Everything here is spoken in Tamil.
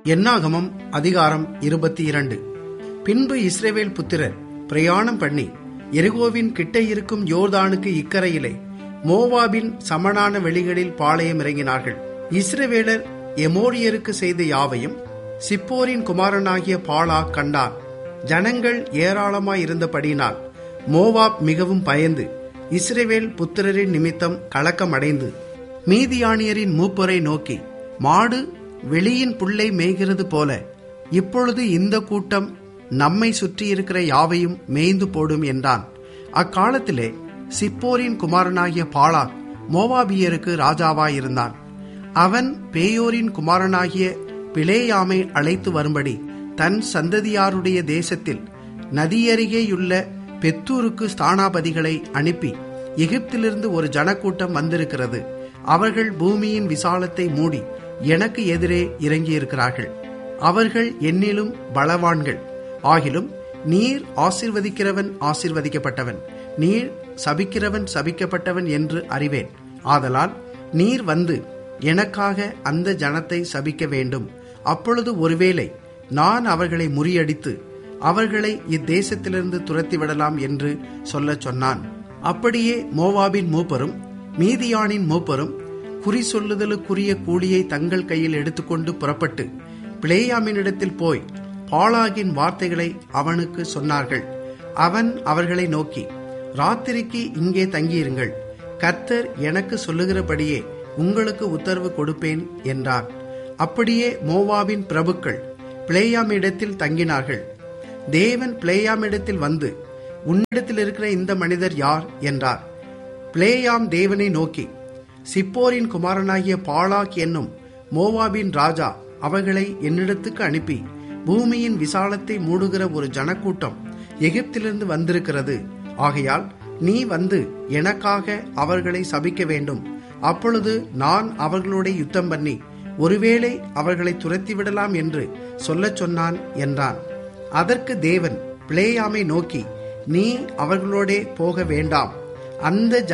என்னாகமம் அதிகாரம் இருபத்தி இரண்டு பின்பு இஸ்ரேவேல் புத்திரர் பிரயாணம் பண்ணி எரிகோவின் கிட்ட இருக்கும் யோர்தானுக்கு இக்கரையிலே மோவாபின் சமனான வெளிகளில் பாளையம் இறங்கினார்கள் இஸ்ரவேலர் எமோரியருக்கு செய்த யாவையும் சிப்போரின் குமாரனாகிய பாலா கண்டான் ஜனங்கள் ஏராளமாயிருந்தபடியினால் மோவாப் மிகவும் பயந்து இஸ்ரவேல் புத்திரரின் நிமித்தம் கலக்கமடைந்து மீதியானியரின் மூப்பரை நோக்கி மாடு வெளியின் புல்லை மேய்கிறது போல இப்பொழுது இந்த கூட்டம் நம்மை சுற்றியிருக்கிற யாவையும் மேய்ந்து போடும் என்றான் அக்காலத்திலே சிப்போரின் குமாரனாகிய பாலா மோவாபியருக்கு ராஜாவாயிருந்தான் அவன் பேயோரின் குமாரனாகிய பிளேயாமை அழைத்து வரும்படி தன் சந்ததியாருடைய தேசத்தில் நதியருகேயுள்ள பெத்தூருக்கு ஸ்தானாபதிகளை அனுப்பி எகிப்திலிருந்து ஒரு ஜனக்கூட்டம் வந்திருக்கிறது அவர்கள் பூமியின் விசாலத்தை மூடி எனக்கு எதிரே இறங்கியிருக்கிறார்கள் அவர்கள் என்னிலும் பலவான்கள் ஆகிலும் நீர் ஆசிர்வதிக்கிறவன் ஆசிர்வதிக்கப்பட்டவன் நீர் சபிக்கிறவன் சபிக்கப்பட்டவன் என்று அறிவேன் ஆதலால் நீர் வந்து எனக்காக அந்த ஜனத்தை சபிக்க வேண்டும் அப்பொழுது ஒருவேளை நான் அவர்களை முறியடித்து அவர்களை இத்தேசத்திலிருந்து துரத்தி விடலாம் என்று சொல்லச் சொன்னான் அப்படியே மோவாபின் மூப்பரும் மீதியானின் மூப்பரும் குறி சொல்லுதலுக்குரிய கூலியை தங்கள் கையில் எடுத்துக்கொண்டு புறப்பட்டு பிளேயாமினிடத்தில் போய் பாலாகின் வார்த்தைகளை அவனுக்கு சொன்னார்கள் அவன் அவர்களை நோக்கி ராத்திரிக்கு இங்கே தங்கியிருங்கள் கர்த்தர் எனக்கு சொல்லுகிறபடியே உங்களுக்கு உத்தரவு கொடுப்பேன் என்றார் அப்படியே மோவாவின் பிரபுக்கள் பிளேயாமிடத்தில் தங்கினார்கள் தேவன் பிளேயாமிடத்தில் வந்து உன்னிடத்தில் இருக்கிற இந்த மனிதர் யார் என்றார் பிளேயாம் தேவனை நோக்கி சிப்போரின் குமாரனாகிய பாலாக் என்னும் மோவாபின் ராஜா அவர்களை என்னிடத்துக்கு அனுப்பி பூமியின் விசாலத்தை மூடுகிற ஒரு ஜனக்கூட்டம் எகிப்திலிருந்து வந்திருக்கிறது ஆகையால் நீ வந்து எனக்காக அவர்களை சபிக்க வேண்டும் அப்பொழுது நான் அவர்களோட யுத்தம் பண்ணி ஒருவேளை அவர்களை துரத்திவிடலாம் என்று சொல்லச் சொன்னான் என்றான் அதற்கு தேவன் பிளேயாமை நோக்கி நீ அவர்களோடே போக வேண்டாம் அந்த